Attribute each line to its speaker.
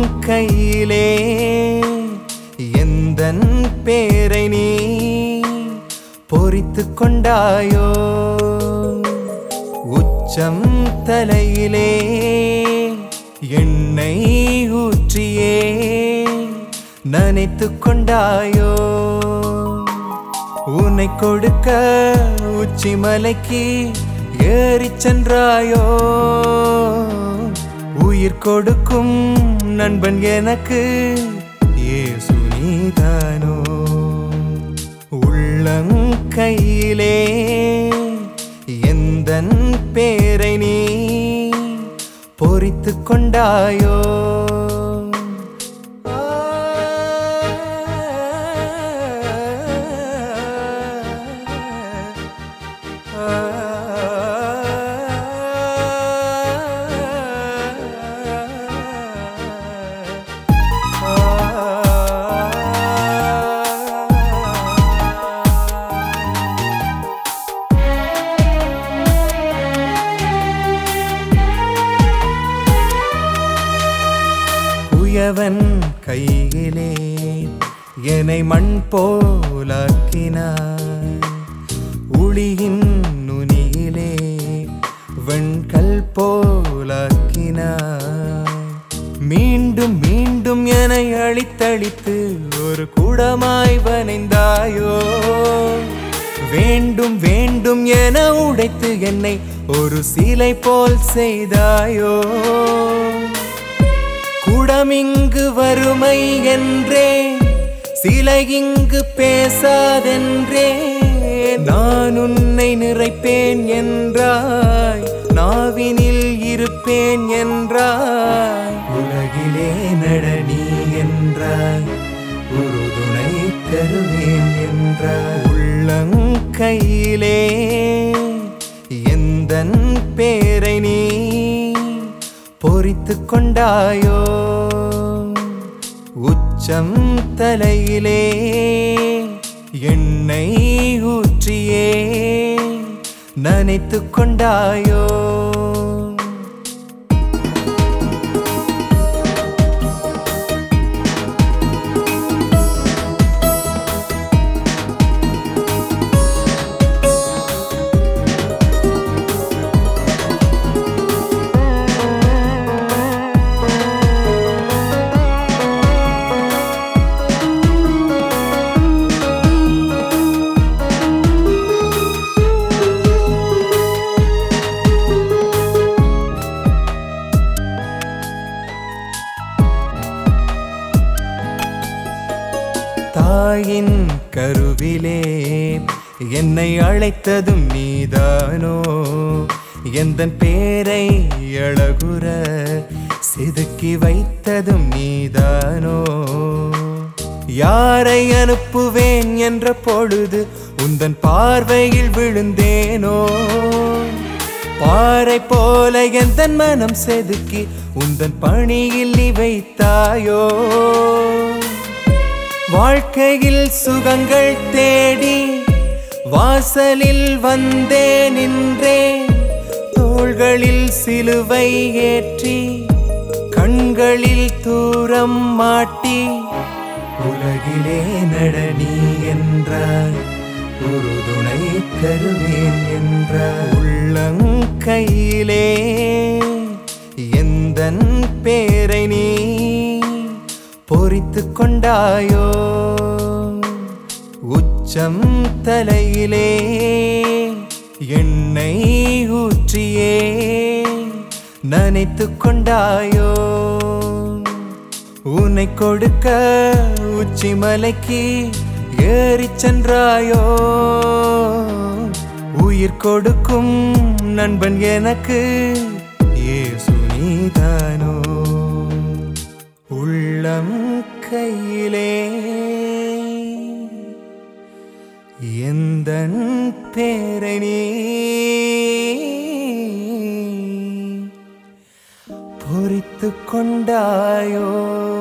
Speaker 1: கையிலே எந்தன் பேரை நீ பொறித்து கொண்டாயோ உச்சம் தலையிலே எண்ணெய் ஊற்றியே நனைத்து கொண்டாயோ உன்னை கொடுக்க உச்சி மலைக்கு ஏறிச் சென்றாயோ உயிர் கொடுக்கும் நண்பன் எனக்கு ஏசு நீதானோ உள்ளங்கையிலே எந்தன் பேரை நீ பொறித்து கொண்டாயோ குயவன் கையிலே என்னை மண் போலாக்கினாய் உளியின் நுனியிலே வெண்கல் போலாக்கினாய் மீண்டும் மீண்டும் என அழித்தழித்து ஒரு குடமாய் வனைந்தாயோ வேண்டும் வேண்டும் என உடைத்து என்னை ஒரு சிலை போல் செய்தாயோ குடமிங்கு வறுமை என்றே சிலை இங்கு பேசாதென்றே நான் உன்னை நிறைப்பேன் என்றாய் நாவினில் இருப்பேன் என்றாய் உலகிலே நடனி என்றாய் உறுதுணை தருவேன் என்றாய் உள்ளங்கையிலே எந்தன் பேரை நீ பொறித்து கொண்டாயோ உச்சம் தலையிலே எண்ணெய் ஊற்றியே நனைத்து கொண்டாயோ தாயின் கருவிலே என்னை அழைத்ததும் நீதானோ எந்தன் பேரை அழகுற செதுக்கி வைத்ததும் நீதானோ யாரை அனுப்புவேன் என்ற பொழுது உந்தன் பார்வையில் விழுந்தேனோ பாறை போல எந்தன் மனம் செதுக்கி உந்தன் பணியில் நீ வைத்தாயோ வாழ்க்கையில் சுகங்கள் தேடி வாசலில் வந்தே நின்றேன் தோள்களில் சிலுவை ஏற்றி கண்களில் தூரம் மாட்டி உலகிலே நடனி என்றார் உறுதுணை தருவேன் என்றார் உள்ளங்கையிலே எந்தன் பேரை நீ பொறித்து கொண்டாயோ உச்சம் தலையிலே எண்ணெய் ஊற்றியே நனைத்து கொண்டாயோ உன்னை கொடுக்க உச்சி மலைக்கு ஏறிச் சென்றாயோ உயிர் கொடுக்கும் நண்பன் எனக்கு ஏசு நீதானோ உள்ளம் கையிலே எந்தன் பேரை நீ பொறித்து கொண்டாயோ